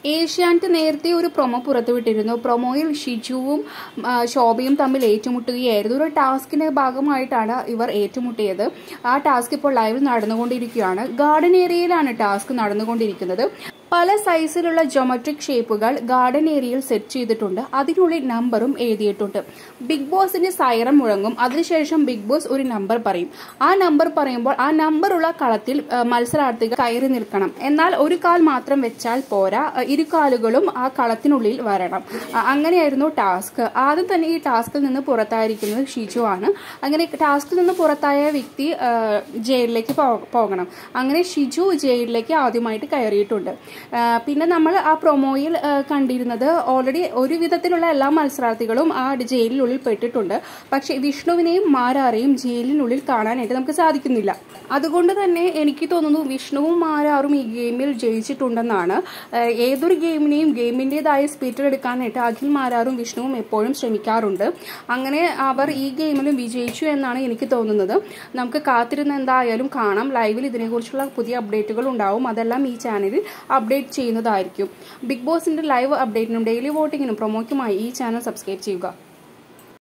ഏഷ്യാനെറ്റ് നേരത്തെ ഒരു പ്രൊമോ പുറത്തുവിട്ടിരുന്നു പ്രൊമോയിൽ ഷിജുവും ആ, ശോഭയും തമ്മിൽ ഏറ്റുമുട്ടുകയായിരുന്നു ഒരു ടാസ്കിന്റെ ഭാഗമായിട്ടാണ് ഇവർ ഏറ്റുമുട്ടിയത് ആ ടാസ്ക് ഇപ്പോൾ ലൈവിൽ നടന്നുകൊണ്ടിരിക്കുകയാണ് ഗാർഡൻ ഏരിയയിലാണ് ടാസ്ക് നടന്നുകൊണ്ടിരിക്കുന്നത് പല സൈസിലുള്ള ജോമെട്രിക് ഷേപ്പുകൾ ഗാർഡൻ ഏരിയയിൽ സെറ്റ് ചെയ്തിട്ടുണ്ട് അതിനുള്ളിൽ നമ്പറും എഴുതിയിട്ടുണ്ട് ബിഗ് ബോസിന്റെ സൈറം മുഴങ്ങും അതിനുശേഷം ബിഗ് ബോസ് ഒരു നമ്പർ പറയും ആ നമ്പർ പറയുമ്പോൾ ആ നമ്പറുള്ള കളത്തിൽ ആ, മത്സരാർത്ഥികൾ കയറി നിൽക്കണം എന്നാൽ ഒരു കാൽ മാത്രം വെച്ചാൽ പോരാ ആ, ഇരു കാലുകളും ആ കളത്തിനുള്ളിൽ വരണം ആ, അങ്ങനെയായിരുന്നു ടാസ്ക് ആദ്യം തന്നെ ഈ ടാസ്കിൽ നിന്ന് പുറത്തായിരിക്കുന്നത് ഷിജു ആണ് അങ്ങനെ ടാസ്കിൽ നിന്ന് പുറത്തായ വ്യക്തി ആ, ജയിലിലേക്ക് പോ- പോകണം അങ്ങനെ ഷിജു ജയിലിലേക്ക് ആദ്യമായിട്ട് കയറിയിട്ടുണ്ട് ആ, പിന്നെ നമ്മൾ ആ പ്രൊമോയിൽ ആ, കണ്ടിരുന്നത് ഓൾറെഡി ഒരു വിധത്തിലുള്ള എല്ലാ മത്സരാർത്ഥികളും ആ ജയിലിനുള്ളിൽ പെട്ടിട്ടുണ്ട് പക്ഷെ വിഷ്ണുവിനെയും മാരാറെയും ജയിലിനുള്ളിൽ കാണാനായിട്ട് നമുക്ക് സാധിക്കുന്നില്ല അതുകൊണ്ട് തന്നെ എനിക്ക് തോന്നുന്നു വിഷ്ണുവും മാരാറും ഈ ഗെയിമിൽ ജയിച്ചിട്ടുണ്ടെന്നാണ് ആ, ഏതൊരു ഗെയിമിനെയും ഗെയിമിൻ്റെതായ സ്പീറ്റിൽ എടുക്കാനായിട്ട് അഖിൽ മാരാറും വിഷ്ണുവും എപ്പോഴും ശ്രമിക്കാറുണ്ട് അങ്ങനെ അവർ ഈ ഗെയിമിലും വിജയിച്ചു എന്നാണ് എനിക്ക് തോന്നുന്നത് നമുക്ക് കാത്തിരുന്ന് എന്തായാലും കാണാം ലൈവിൽ ഇതിനെക്കുറിച്ചുള്ള പുതിയ അപ്ഡേറ്റുകൾ ഉണ്ടാവും അതെല്ലാം ഈ ചാനലിൽ അപ്ഡേറ്റ് ചെയ്യുന്നതായിരിക്കും ബിഗ് ബോസിന്റെ ലൈവ് അപ്ഡേറ്റിനും ഡെയിലി വോട്ടിങ്ങിനും പ്രൊമോയ്ക്കുമായി ഈ ചാനൽ സബ്സ്ക്രൈബ് ചെയ്യുക